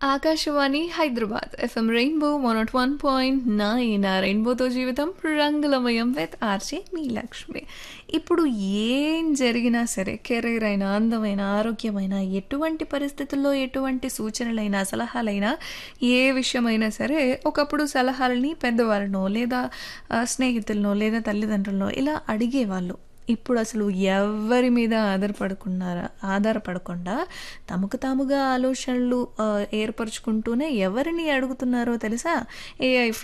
Akashvani Hyderabad FM rainbow one naught one point nine రెయిన్బోతో జీవితం రంగులమయం విత్ ఆర్జే మీ లక్ష్మి ఇప్పుడు ఏం జరిగినా సరే కెరీర్ అయినా అందమైన ఆరోగ్యమైన ఎటువంటి పరిస్థితుల్లో ఎటువంటి సూచనలైనా సలహాలైనా ఏ విషయమైనా సరే ఒకప్పుడు సలహాలని పెద్దవాళ్ళనో లేదా ఆ, స్నేహితులనో లేదా తల్లిదండ్రులనో ఇలా అడిగేవాళ్ళు ఇప్పుడు అసలు ఎవరి మీద ఆధారపడకున్నారా ఆధారపడకుండా తమకు తాముగా ఆలోచనలు ఆ, ఏర్పరచుకుంటూనే ఎవరిని అడుగుతున్నారో తెలుసా ఏఐ